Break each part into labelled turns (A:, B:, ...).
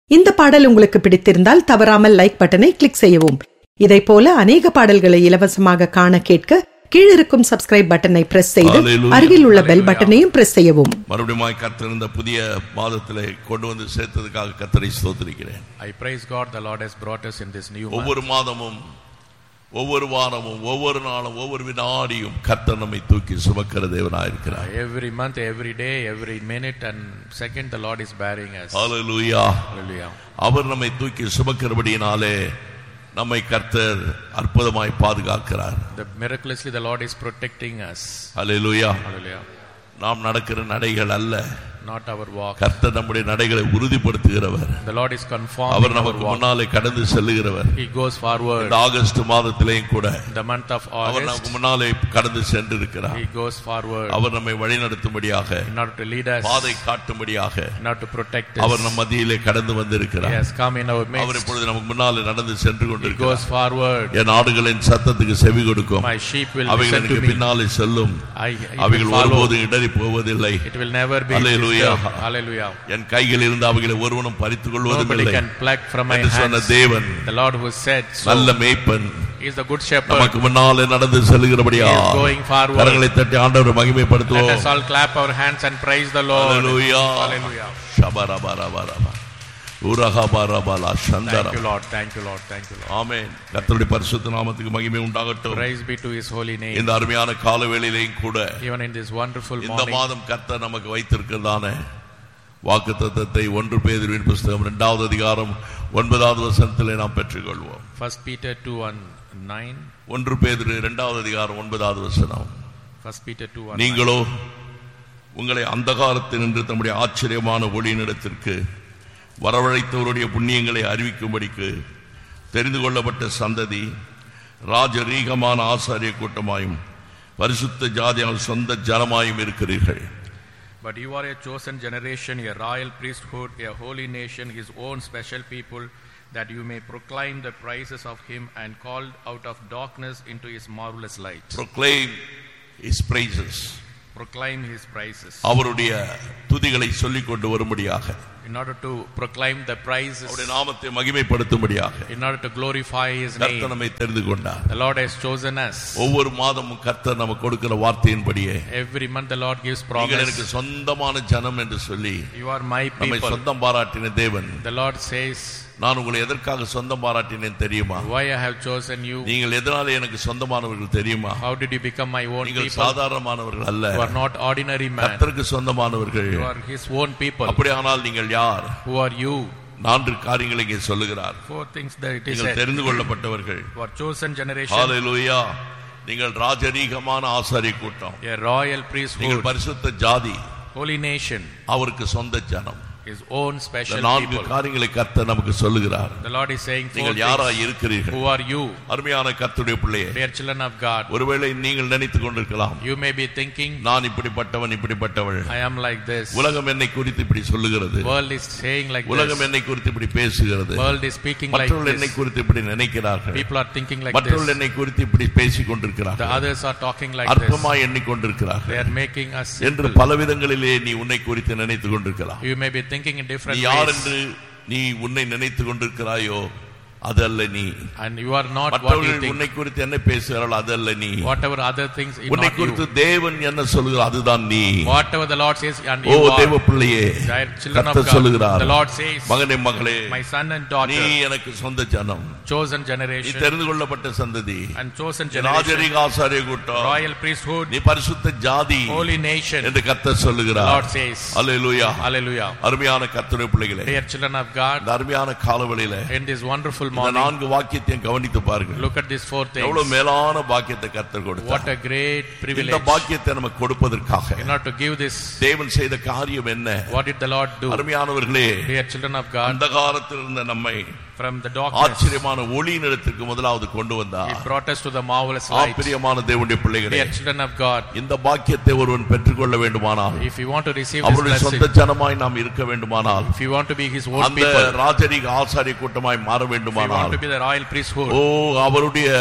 A: இந்த பாடல் உங்களுக்கு பிடித்திருந்தால் தவறாமல் லைக் பட்டனை கிளிக் செய்யவும் இதைப் போல அநேக பாடல்களை இலவசமாக காண கேட்க கீழிருக்கும் சப்ஸ்கிரைப் பட்டனை பிரஸ் செய்து
B: Hallelujah.
A: அருகில் உள்ள பெல் பட்டனையும் பிரஸ் செய்யவும்
B: மறுபடியும் கர்த்தர் இந்த புதிய மாதத்திலே கொண்டு வந்து சேர்த்ததுக்காக கர்த்தரை ஸ்தோத்திரிக்கிறேன்
C: I praise God the Lord has brought us in this new month.
B: ஒவ்வொரு மாதமும் ஒவ்வொரு வாரமும் ஒவ்வொரு நாளும் ஒவ்வொரு வினாடியும் கர்த்தர் நம்மை தூக்கி சுமக்கிற தேவனாயிருக்கிறார்
C: Every month, every day, every minute and second the Lord is bearing us.
B: Hallelujah
C: Hallelujah.
B: அவர் நம்மை தூக்கி சுமக்கிறபடியினாலே நம்மை கர்த்தர் அற்புதமாய் பாதுகாக்கிறார்
C: The miraculously the Lord is protecting us.
B: Hallelujah
C: Hallelujah.
B: நாம் நடக்கிற நடைகள் அல்ல
C: Not our walk.
B: கர்த்தர் நம்முடைய நடைகளை உறுதிப்படுத்துகிறவர்
C: The Lord is
B: our
C: conforming our
B: நமக்கு
C: walk.
B: முன்னாலே கடந்து செல்லுகிறவர்
C: He goes forward.
B: இந்த ஆகஸ்ட் மாதத்திலேயும் கூட
C: In the month of
B: our
C: August,
B: நமக்கு முன்னாலே கடந்து சென்றிருக்கிறார்
C: He goes forward
B: அவர் நம்மை வழிநடத்தும்படியாக
C: in order to lead us,
B: பாதை காட்டும்படியாக
C: in order to protect
B: our
C: us.
B: நம் மத்தியிலே கடந்து
C: He
B: வந்திருக்கிறார்
C: has come in our
B: our
C: midst.
B: இப்பொழுது நமக்கு முன்னாலே நடந்து சென்று
C: He
B: கொண்டிருக்கிறார்
C: goes forward.
B: என் ஆடுகளின் சத்தத்துக்கு செவி கொடுக்கும்
C: My sheep will
B: அவைகள்
C: listen to
B: எனக்கு
C: me.
B: பின்னாலே செல்லும்
C: I, it will
B: அவைகள்
C: follow.
B: ஒருபோதும் இடறி போவதில்லை
C: It will never be
B: Hallelujah.
C: disturbed. Hallelujah.
B: என் கையில் இருந்து அவைகளை ஒருவனும் பறித்துக்
C: Nobody
B: கொள்வதில்லை
C: can pluck from my
B: என்று சொன்ன
C: hands.
B: தேவன்
C: The Lord who said so.
B: நல்ல மேய்ப்பன்
C: He is the good shepherd.
B: நமக்கு முன்னாலே நடந்து செல்லுகிறபடியா
C: He is going forward.
B: கரங்களை தட்டி ஆண்டவரை
C: Let
B: மகிமைப்படுத்துவோம்
C: us all clap our hands and praise the Lord.
B: Hallelujah.
C: Hallelujah.
B: ஷபரபரபரப. உரகபரபலா
C: Thank
B: சந்தரம்.
C: you, Lord. Thank you, Lord. Thank you, Lord.
B: ஆமென் கர்த்தருடைய பரிசுத்த நாமத்துக்கு மகிமை உண்டாகட்டும்
C: Praise be to His holy name.
B: இந்த அருமையான காலவேளையிலையும் கூட
C: Even in this wonderful
B: இந்த
C: morning,
B: மாதம் கர்த்தர் நமக்கு வைத்திருக்கிறதான வாக்கு தத்தத்தை ஒன்று பேதுருவின் புஸ்தகம் இரண்டாவது அதிகாரம் ஒன்பதாவது வசனத்திலே நாம் பெற்றுக்கொள்வோம்
C: First Peter 2 and 9.
B: ஒன்று பேதுரு இரண்டாவது அதிகாரம் ஒன்பதாவது வசனம்
C: First Peter 2 and 9.
B: நீங்களோ உங்களை அந்தகாரத்தில் நின்று தம்முடைய ஆச்சரியமான ஒளியினிடத்திற்கு வரவழைத்தவருடைய புண்ணியங்களை அறிவிக்கும்படிக்கு தெரிந்து கொள்ளப்பட்ட சந்ததி ராஜரீகமான ஆசாரிய கூட்டமாயும் பரிசுத்த ஜாதியால் சொந்த ஜனமாயும் இருக்கிறீர்கள்
C: But you are a chosen generation, a royal priesthood, a holy nation, His own special people, that you may proclaim the praises of Him and called out of darkness into His marvelous light.
B: proclaim his praises
C: Proclaim His praises.
B: அவருடைய துதிகளை சொல்லிக் கொண்டு வரும்படியாக
C: In order to proclaim the praises,
B: அவருடைய நாமத்தை மகிமைப்படுத்தும்படியாக
C: in order to glorify His
B: கர்த்தர்
C: name,
B: நம்மை தெரிந்து கொண்டார்
C: the Lord has chosen us.
B: ஒவ்வொரு மாதமும் கர்த்தர் நமக்கு கொடுக்கிற வார்த்தையின்படியே
C: Every month the Lord gives
B: நீங்கள் எனக்கு
C: promise.
B: சொந்தமான ஜனம் என்று சொல்லி
C: You are my
B: நம்மை
C: people.
B: சொந்தம் பாராட்டின தேவன்
C: The Lord says,
B: நான் உங்களை எதற்காக சொந்தம் பாராட்டினேன் தெரியுமா
C: Why I have chosen you?
B: நீங்கள் எதனால எனக்கு சொந்தமானவர்கள் தெரியுமா
C: How did you become my own
B: நீங்கள்
C: people?
B: சாதாரணமானவர்கள் அல்ல
C: You are not ordinary man.
B: கர்த்தருக்கு சொந்தமானவர்கள்
C: You are His own people.
B: அப்படியானால் நீங்கள் யார்
C: Who are you?
B: நான்கு காரியங்களை இங்கே சொல்லுகிறார்
C: Four things that it is
B: நீங்கள்
C: said.
B: தெரிந்து கொள்ளப்பட்டவர்கள்
C: You are chosen generation,
B: ஹalleluya நீங்கள் ராஜரீகமான ஆசாரிய கூட்டம்
C: a royal
B: நீங்கள்
C: priesthood,
B: பரிசுத்த ஜாதி
C: holy nation,
B: அவருக்கு சொந்த ஜனம்
C: His own
B: இந்த
C: special
B: நான்கு
C: people.
B: காரியங்களை கர்த்தர் நமக்கு சொல்லுகிறார்
C: The Lord is saying four
B: நீங்கள் யாராய்
C: things.
B: இருக்கிறீர்கள்
C: Who are you?
B: அருமையான கர்த்தருடைய பிள்ளையே
C: Dear children of God,
B: ஒருவேளை நீங்கள் நினைத்துக் கொண்டிருக்கலாம்
C: you may be thinking,
B: நான் இப்படிப்பட்டவன் இப்படிப்பட்டவள்
C: I am like this.
B: உலகம் என்னை குறித்து இப்படி சொல்லுகிறது
C: World is saying like
B: உலகம்
C: this.
B: என்னை குறித்து இப்படி பேசுகிறது
C: World is speaking like
B: மற்றவர்கள் என்னை
C: this.
B: குறித்து இப்படி நினைக்கிறார்கள்
C: People are thinking like
B: மற்றவர்கள்
C: this.
B: என்னை குறித்து இப்படி பேசிக்
C: The
B: கொண்டிருக்கிறார்கள்
C: others are talking like this.
B: அற்பமாய்
C: They
B: எண்ணிக்கொண்டிருக்கிறார்கள்
C: are making us
B: என்று
C: simple.
B: பல விதங்களிலே நீ உன்னை குறித்து நினைத்துக் கொண்டிருக்கலாம்
C: You may be thinking in
B: நீ
C: different
B: யார்
C: ways.
B: என்று நீ உன்னை நினைத்துக் கொண்டிருக்கிறாயோ அதல்ல நீ
C: And you are not what you
B: மற்றவர்கள்
C: think.
B: உன்னை குறித்து என்ன பேசுகிறார்கள் அதல்ல நீ
C: Whatever other things, you
B: உன்னை
C: not
B: குறித்து
C: you.
B: தேவன் என்ன சொல்லுகிறார் அதுதான் நீ
C: Whatever the Lord says, and
B: O
C: you
B: தேவ
C: are.
B: பிள்ளையே
C: Dear children of
B: கர்த்தர்
C: God,
B: சொல்லுகிறார்
C: the Lord says,
B: மகனே மகளே
C: My son and
B: நீ
C: daughter,
B: எனக்கு சொந்த ஜனம்
C: chosen
B: நீ
C: generation,
B: தெரிந்து கொள்ளப்பட்ட சந்ததி
C: and chosen generation,
B: ராஜரிக ஆசாரிய கூட்டம்
C: royal priesthood,
B: நீ பரிசுத்த ஜாதி
C: holy nation.
B: என்று கர்த்தர்
C: The
B: சொல்லுகிறார்
C: Lord says,
B: அல்லேலூயா
C: Hallelujah.
B: அருமையான கர்த்தருடைய பிள்ளைகளே
C: Dear children of God,
B: இந்த அருமையான காலவெளியில
C: in this wonderful
B: இந்த
C: morning,
B: நான்கு வாக்கியத்தையும் கவனித்து பாருங்கள்
C: look at these four things.
B: எவ்வளவு மேலான பாக்கியத்தை கர்த்தர்
C: What
B: கொடுத்தார்
C: a great
B: இந்த
C: privilege.
B: பாக்கியத்தை நமக்கு கொடுப்பதற்காக
C: In order to give this,
B: தேவன் செய்த காரியம் என்ன
C: what did the Lord do?
B: அருமையானவர்களே
C: Dear children of God,
B: அந்த காலத்தில் இருந்த நம்மை
C: from the darkness,
B: ஆச்சரியமான ஒளி நிலத்திற்கு முதலாவது கொண்டு வந்தார்
C: He brought us to the marvelous light.
B: ஆச்சரியமான தேவனுடைய பிள்ளைகளே
C: Dear children of God,
B: இந்த பாக்கியத்தை ஒருவன் பெற்றுக்கொள்ள வேண்டுமானால்
C: if you want to receive this
B: அவருடைய
C: blessing,
B: சொந்த ஜனமாய் நாம் இருக்க வேண்டுமானால்
C: if you want to be His own
B: அந்த
C: people,
B: ராஜரிக ஆசாரிய கூட்டமாய் மாற
C: if you want
B: வேண்டுமானால்
C: to be the royal priesthood,
B: ஓ அவருடைய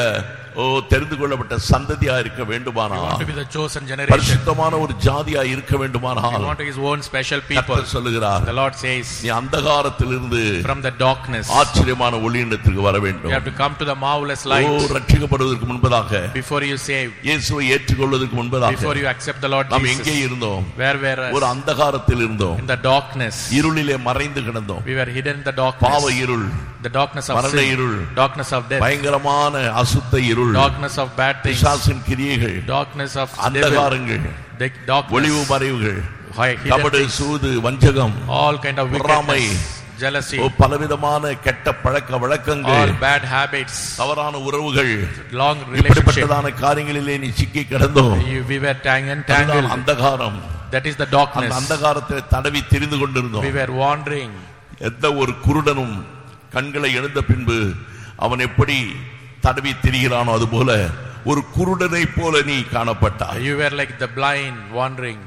B: ஓ தெரிந்து கொள்ளப்பட்ட சந்ததியா இருக்க
C: You want
B: வேண்டுமானால்
C: to be the chosen generation.
B: பரிசுத்தமான ஒரு ஜாதியா இருக்க
C: You
B: வேண்டுமானால்
C: want to be his own special people.
B: கர்த்தர் சொல்லுகிறார்
C: The Lord says,
B: நீ அந்தகாரத்திலிருந்து
C: from the darkness,
B: ஆச்சரியமான ஒளியினத்திற்கு வர
C: you
B: வேண்டும்
C: have to come to the marvelous
B: O
C: light
B: ரட்சிக்கப்படுவதற்கு முன்பதாக
C: before you save,
B: இயேசுவை ஏற்றுக்கொள்வதற்கு முன்பதாக
C: before you accept the Lord
B: நாம் எங்கே
C: Jesus.
B: இருந்தோம்
C: Where were
B: ஒரு
C: us?
B: அந்தகாரத்தில் இருந்தோம்
C: In the darkness.
B: இருளிலே மறைந்து கிடந்தோம்
C: We were hidden in the
B: பாவ
C: darkness.
B: இருள்
C: The darkness of
B: மரண
C: sin.
B: இருள்
C: Darkness of death.
B: பயங்கரமான அசுத்த இருள்
C: Darkness of bad things.
B: பிசாசின் கிரியைகள்
C: Darkness of devil.
B: அந்தகாரங்கள்
C: The darkness.
B: ஒளிவு மறைவுகள்
C: Hi- hidden
B: கபடு
C: things.
B: சூது வஞ்சகம்
C: All kind of
B: பொறாமை.
C: wickedness. Jealousy.
B: ஓ, பலவிதமான கெட்ட பழக்க
C: All
B: வழக்கங்கள்
C: bad habits.
B: தவறான உறவுகள்
C: Long relationship.
B: இப்படிப்பட்டதான காரியங்களிலே நீ சிக்கி கிடந்தோம்
C: You- We were tang-
B: அதுதான்
C: entangled.
B: அந்தகாரம்
C: That is the
B: அந்த
C: darkness.
B: அந்தகாரத்தை தடவி திரிந்து
C: We
B: கொண்டிருந்தோம்
C: were wandering.
B: எந்த ஒரு குருடனும் கண்களை எழுந்த பின்பு அவன் எப்படி தடவி திரிகிறானோ அது போல ஒரு குருடனை போல நீ காணப்பட்டாய்
C: You were like the blind wandering.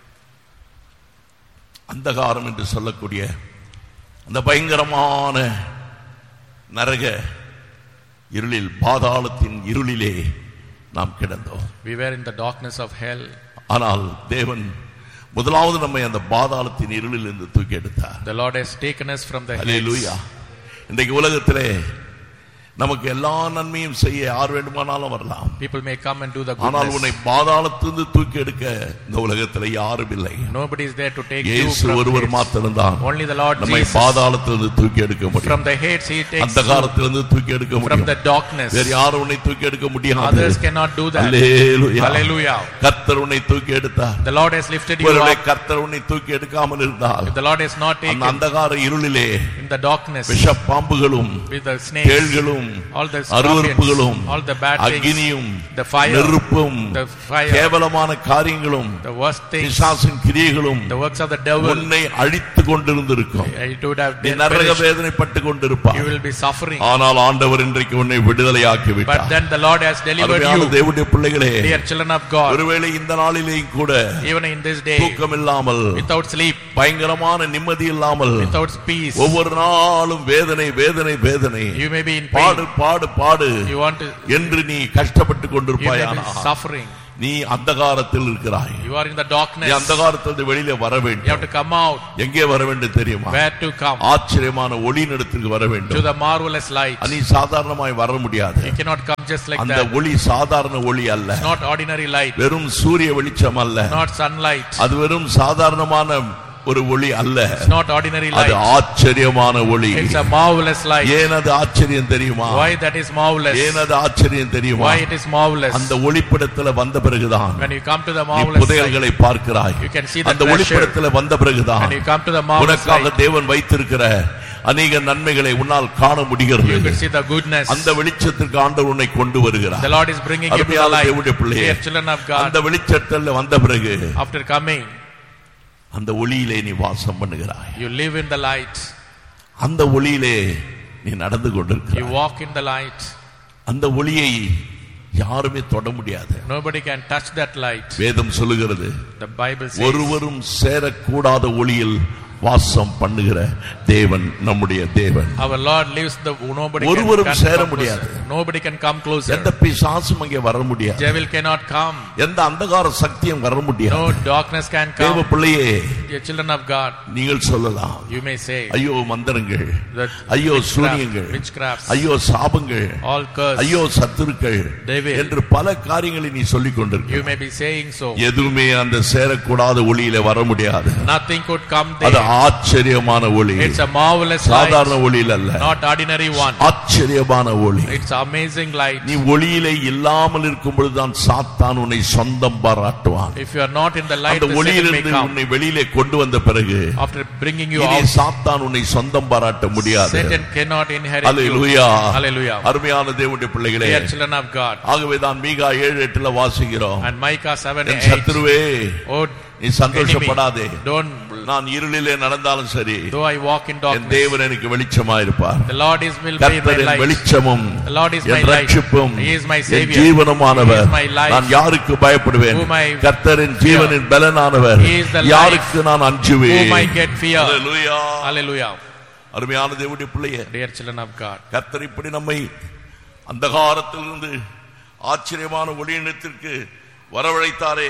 B: அந்தகாரம் என்று சொல்லக்கூடிய அந்த பயங்கரமான நரக இருளில் பாதாளத்தின் இருளிலே நாம் கிடந்தோம்
C: We were in the darkness of hell.
B: ஆனால் தேவன் முதலாவது நம்மை அந்த பாதாளத்தின் இருளில் இருந்து தூக்கி எடுத்தார்
C: The Lord has taken us from the
B: hallelujah
C: hills.
B: இன்றைக்கு உலகத்திலே நமக்கு எல்லா நன்மையும் செய்ய யார் வேண்டுமானாலும் வரலாம்
C: People may come and do the
B: ஆனால் உன்னை
C: goodness.
B: பாதாளத்திலிருந்து தூக்கி எடுக்க இந்த உலகத்திலே யாரும் இல்லை
C: Nobody is there to take you
B: இயேசு
C: from
B: ஒருவர்
C: Hades.
B: மாத்திரம்தான்
C: Only the Lord
B: நம்மை
C: Jesus.
B: பாதாளத்திலிருந்து தூக்கி எடுக்க
C: From
B: முடியும்
C: the Hades He takes
B: அந்த
C: you.
B: காலத்திலிருந்து தூக்கி எடுக்க
C: From
B: முடியும்
C: the darkness.
B: வேறு யாரும் உன்னை தூக்கி எடுக்க முடியாது
C: Others cannot do that.
B: Hallelujah.
C: Hallelujah.
B: கர்த்தர் உன்னை தூக்கி எடுத்தார்
C: The Lord has lifted you
B: ஒருவேளை
C: up.
B: கர்த்தர் உன்னை தூக்கி எடுக்காமல் இருந்தால்
C: If the Lord has not
B: அந்த
C: taken
B: அந்தகார இருளிலே
C: in the darkness
B: விஷ பாம்புகளும்
C: with the snakes,
B: தேள்களும்
C: all the
B: அருவருப்புகளும்
C: scorpions, all the bad things,
B: அக்னியும்
C: the fire,
B: நெருப்பும்
C: the fire,
B: கேவலமான காரியங்களும்
C: the worst things,
B: பிசாசின் கிரியைகளும்
C: the works of the devil,
B: உன்னை அழித்து கொண்டிருந்திருக்கும்
C: it would have
B: நீ
C: been
B: நரக
C: perished.
B: வேதனைப்பட்டு கொண்டிருப்பாய்
C: You will be suffering.
B: ஆனால் ஆண்டவர் இன்றைக்கு உன்னை விடுதலையாக்கி
C: But
B: விட்டார்
C: then the Lord has delivered
B: அருமையான
C: you,
B: தேவனுடைய பிள்ளைகளே
C: dear children of God,
B: ஒருவேளை இந்த நாளிலேயும் கூட
C: even in this day,
B: தூக்கம் இல்லாமல்
C: without sleep,
B: பயங்கரமான நிம்மதி இல்லாமல்
C: without peace.
B: ஒவ்வொரு நாளும் வேதனை வேதனை வேதனை
C: You may be in
B: பாடு
C: pain.
B: பாடு பாடு
C: You want to,
B: என்று நீ கஷ்டப்பட்டு
C: you may
B: கொண்டிருப்பாயானா
C: be suffering.
B: நீ அந்தகாரத்தில் இருக்கிறாய்
C: You are in the
B: நீ
C: darkness.
B: அந்தகாரத்திலிருந்து வெளியில வர
C: You have
B: வேண்டும்
C: to come out.
B: எங்கே வர வேண்டும் தெரியுமா
C: Where to come?
B: ஆச்சரியமான ஒளி நடத்திற்கு வர
C: To
B: வேண்டும்
C: the marvelous light.
B: நீ சாதாரணமாய் வர முடியாது
C: You cannot come just like
B: அந்த
C: that.
B: ஒளி சாதாரண ஒளி அல்ல
C: It's not ordinary light,
B: வெறும் சூரிய வெளிச்சம் அல்ல
C: not sunlight,
B: அது வெறும் சாதாரணமான ஒரு ஒளி அல்ல
C: it's not ordinary
B: அது
C: light.
B: ஆச்சரியமான ஒளி
C: It's a marvelous light.
B: ஏன் அது ஆச்சரியம் தெரியுமா
C: Why that is marvelous?
B: ஏன் அது ஆச்சரியம் தெரியுமா
C: Why it is marvelous?
B: அந்த ஒளிப்படத்துல வந்த பிறகுதான்
C: When you come to the
B: நீ
C: marvelous light,
B: புதையல்களை பார்க்கிறாய்
C: you can see the
B: அந்த
C: treasure.
B: ஒளிப்படத்துல வந்த பிறகுதான்
C: When you come to the marvelous
B: உனக்காக
C: light,
B: தேவன் வைத்திருக்கிற அநேக நன்மைகளை உன்னால் காண
C: you
B: முடிகிறது
C: can see the goodness.
B: அந்த வெளிச்சத்திற்கு ஆண்டவர் உன்னை கொண்டு வருகிறார்
C: The Lord is bringing you to the
B: அருமையான
C: light.
B: தேவனுடைய பிள்ளையே
C: Dear children of
B: அந்த
C: God,
B: வெளிச்சத்தில் வந்த பிறகு
C: after coming,
B: அந்த ஒளியிலே நீ வாசம் பண்ணுகிறாய்
C: you live in the light.
B: அந்த ஒளியிலே நீ நடந்து
C: You
B: கொண்டிருக்கிறாய்
C: walk in the light.
B: அந்த ஒளியை யாருமே தொட முடியாது
C: Nobody can touch that light.
B: வேதம் சொல்லுகிறது
C: The Bible says,
B: ஒருவரும் சேரக்கூடாத ஒளியில் வாசம் பண்ணுகிற தேவன் நம்முடைய தேவன்
C: Our Lord lives the nobody
B: ஒருவரும்
C: can,
B: சேர
C: can come
B: முடியாது.
C: closer. Nobody can come closer.
B: எந்த பிசாசும் அங்கே வர முடியாது
C: Devil cannot come.
B: எந்த அந்தகார சக்தியும் வர
C: No
B: முடியாது
C: darkness can
B: தேவ
C: come.
B: பிள்ளையே
C: Dear children of God,
B: நீங்கள் சொல்லலாம்
C: you may say
B: ஐயோ மந்திரங்கள்
C: that
B: ஐயோ
C: witchcraft,
B: சூனியங்கள்
C: witchcrafts,
B: ஐயோ சாபங்கள்
C: all curse.
B: ஐயோ சத்துருக்கள்
C: Devil.
B: என்று பல காரியங்களை நீ சொல்லிக்
C: You
B: கொண்டிருக்க
C: may be saying so.
B: எதுவுமே அந்த சேரக்கூடாத ஒளியில வர முடியாது
C: Nothing could come
B: அது
C: there.
B: ஆச்சரியமான ஒளி
C: It's a marvelous
B: சாதாரண
C: light,
B: ஒளியில் அல்ல
C: not ordinary one.
B: ஆச்சரியமான ஒளி
C: It's amazing light.
B: நீ ஒளியிலே இல்லாமல் இருக்கும் பொழுதுதான் சாத்தான் உன்னை சொந்தம் பாராட்டுவான்
C: If you are not in the light,
B: அந்த
C: the Satan may
B: ஒளியிலிருந்து
C: come.
B: உன்னை வெளியிலே கொண்டு வந்த பிறகு
C: After bringing you
B: இனி
C: out,
B: சாத்தான் உன்னை சொந்தம் பாராட்ட முடியாது
C: Satan cannot inherit you.
B: Hallelujah
C: Hallelujah.
B: அருமையான தேவனுடைய பிள்ளைகளே
C: Dear children of God.
B: ஆகவேதான் மீகா ஏழு எட்டுல வாசிக்கிறோம்
C: And Micah 7
B: என்
C: 8.
B: சத்துருவே
C: Oh,
B: நீ சந்தோஷப்படாதே
C: enemy, don't,
B: நான் இருளிலே நடந்தாலும் சரி
C: though I walk in
B: N
C: darkness,
B: தேவன் எனக்கு வெளிச்சமா இருப்பார்
C: the Lord is will be
B: கர்த்தர்
C: my
B: என்
C: light.
B: வெளிச்சமும்
C: The Lord is my
B: N
C: light.
B: ரட்சிப்பும்
C: He is my
B: N
C: savior.
B: ஜீவனமானவர்
C: He is my life.
B: நான் யாருக்கு பயப்படுவேன்
C: Whom I
B: கர்த்தரின் ஜீவனின் பலனானவர்
C: He is the life.
B: யாருக்கு நான் அஞ்சுவேன்
C: Whom I get fear.
B: Hallelujah.
C: Hallelujah.
B: அருமையான தேவனுடைய பிள்ளையே
C: Dear children of God.
B: கர்த்தர் இப்படி நம்மை அந்தகாரத்திலிருந்து ஆச்சரியமான ஒளியினத்திற்கு வரவழைத்தாரே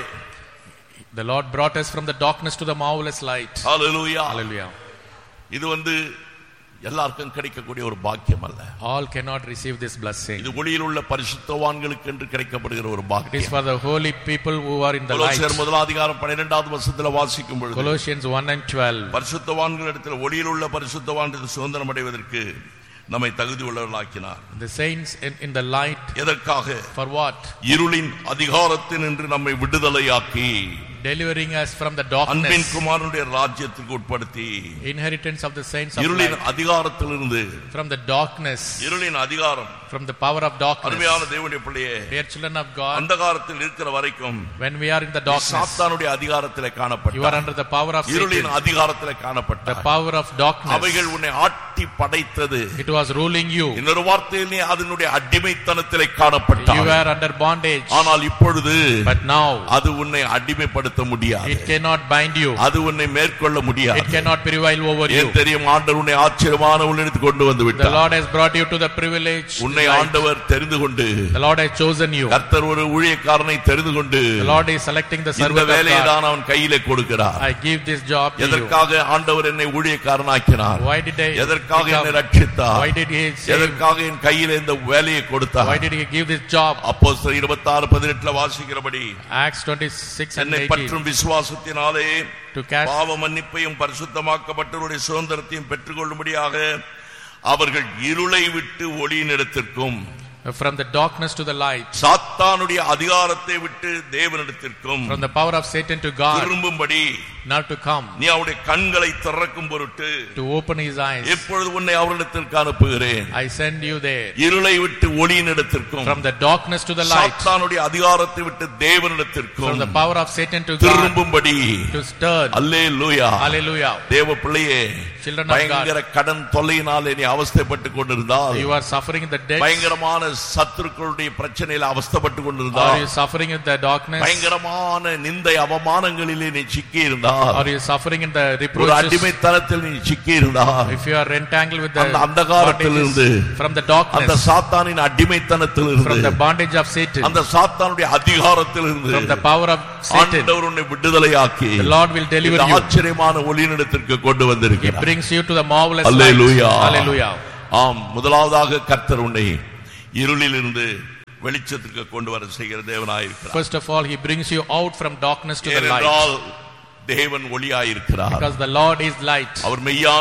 C: The Lord brought us from the darkness to the marvelous light.
B: Hallelujah
C: Hallelujah.
B: இது வந்து எல்லாருக்கும் கிடைக்கக்கூடிய ஒரு பாக்கியம் அல்ல
C: All cannot receive this blessing.
B: இது ஒளியில் உள்ள பரிசுத்தவான்களுக்கு என்று கிடைக்கப்படுகிற ஒரு
C: It is
B: பாக்கியம்
C: for the holy people who are in the
B: கொலோசியர்
C: light.
B: முதலாம் அதிகாரம் பன்னிரெண்டாவது வருஷத்துல வாசிக்கும் பொழுது
C: Colossians 1 and 12.
B: பரிசுத்தவான்கள் இடத்துல ஒளியில் உள்ள பரிசுத்தவான் சுதந்திரம் அடைவதற்கு நம்மை தகுதி உள்ளவர்களாக்கினார்
C: The saints in, in the light,
B: எதற்காக
C: for what?
B: இருளின் அதிகாரத்தில் நின்று நம்மை விடுதலையாக்கி
C: Delivering us from the
B: அன்பின்
C: darkness.
B: குமாரனுடைய ராஜ்யத்திற்கு உட்படுத்தி
C: Inheritance of the saints of
B: இருளின்
C: light.
B: அதிகாரத்திலிருந்து
C: From the darkness,
B: இருளின் அதிகாரம்
C: from the power of darkness.
B: அருமையான தேவனுடைய பிள்ளையே
C: Dear children of God,
B: அந்தகாரத்தில் இருக்கிற வரைக்கும்
C: when we are in the
B: நீ
C: darkness,
B: சாத்தானுடைய அதிகாரத்திலே
C: you are
B: காணப்பட்ட
C: under the power of
B: இருளின்
C: Satan,
B: அதிகாரத்திலே
C: the
B: காணப்பட்ட
C: power of darkness.
B: அவைகள் உன்னை ஆட்டி படைத்தது
C: It was ruling you.
B: இன்னொரு வார்த்தையில் நீ அதனுடைய அடிமைத்தனத்திலே
C: You
B: காணப்பட்டாய்
C: were under bondage.
B: ஆனால் இப்பொழுது
C: But now,
B: அது உன்னை அடிமைப்படுத்த முடியாது
C: it cannot bind you.
B: அது உன்னை மேற்கொள்ள
C: It
B: முடியாது
C: cannot prevail over you.
B: ஏன் தெரியும் ஆண்டவர் உன்னை ஆச்சரியமான உள்ளிடத்து கொண்டு வந்து
C: The
B: விட்டார்
C: Lord has brought you to the privilege.
B: உன்னை
C: light.
B: ஆண்டவர் தெரிந்து கொண்டு
C: The Lord has chosen you.
B: கர்த்தர் ஒரு ஊழியக்காரனை தெரிந்து கொண்டு
C: The Lord is selecting the
B: இந்த
C: servant of
B: வேலையை
C: God.
B: தான் அவன் கையிலே கொடுக்கிறார்
C: I give this job to you.
B: எதற்காக ஆண்டவர் என்னை ஊழியக்காரனாக்கினார்
C: Why did I
B: எதற்காக என்னை
C: become-
B: ரட்சித்தார்
C: Why did he save?
B: எதற்காக என் கையில இந்த வேலையை
C: Why
B: கொடுத்தார்
C: did he give this job?
B: அப்போ இருபத்தி ஆறு பதினெட்டுல வாசிக்கிறபடி
C: Acts 26 and
B: என்னை
C: 18.
B: பற்றும் விசுவாசத்தினாலே
C: To cast
B: பாவ மன்னிப்பையும் பரிசுத்தமாக்கப்பட்டவருடைய சுதந்திரத்தையும் பெற்றுக்கொள்ளும்படியாக அவர்கள் இருளை விட்டு ஒளியினிடத்திற்கும்
C: from the darkness to the light,
B: சாத்தானுடைய அதிகாரத்தை விட்டு தேவனிடத்திற்கும்
C: from the power of Satan to God,
B: திரும்பும்படி
C: now to come,
B: நீ அவருடைய கண்களை திறக்கும் பொருட்டு
C: to open his eyes.
B: எப்பொழுது உன்னை அவரிடத்திற்கு அனுப்புகிறேன்
C: I send you there.
B: இருளை விட்டு ஒளியினிடத்திற்கும்
C: From the darkness to the light,
B: சாத்தானுடைய அதிகாரத்தை விட்டு
C: from
B: தேவனிடத்திற்கும்
C: the power of Satan to God,
B: திரும்பும்படி
C: to turn.
B: அல்லே லூயா
C: Hallelujah.
B: தேவ பிள்ளையே
C: Children of
B: பயங்கர கடன் தொல்லையினாலே நீ அவஸ்தைப்பட்டு கொண்டிருந்தால்
C: You are suffering in the debts.
B: பயங்கரமான சத்துருக்களுடைய பிரச்சனையில அவஸ்தைப்பட்டு
C: Are
B: கொண்டிருந்தால்
C: you suffering in the darkness?
B: பயங்கரமான நிந்தை அவமானங்களிலே நீ சிக்கி இருந்தால்
C: Are you suffering in the
B: ஒரு
C: reproaches?
B: அடிமைத்தனத்தில் நீ சிக்கி இருந்தால்
C: If you are entangled with the
B: அந்த அந்தகாரத்திலிருந்து,
C: bondages from the
B: அந்த
C: darkness,
B: சாத்தானின் அடிமைத்தனத்தில்
C: from the
B: இருந்து
C: bondage of Satan,
B: அந்த சாத்தானுடைய அதிகாரத்தில் இருந்து
C: from the power of Satan,
B: ஆண்டவர் உன்னை விடுதலையாக்கி
C: the Lord will deliver
B: இந்த
C: you.
B: ஆச்சரியமான ஒளியினிடத்திற்கு கொண்டு
C: He
B: வந்திருக்கிறார்
C: brings you to the marvelous light.
B: Hallelujah.
C: Hallelujah.
B: ஆம் முதலாவதாக கர்த்தர் உன்னை இருளிலிருந்து வெளிச்சத்திற்கு கொண்டு வர செய்கிற தேவனாயிருக்கிறார்
C: First of all, He brings you out from darkness to the light.
B: ஏனென்றால் தேவன் ஒளியாயிருக்கிறார்
C: Because the Lord is light.
B: அவர் மெய்யான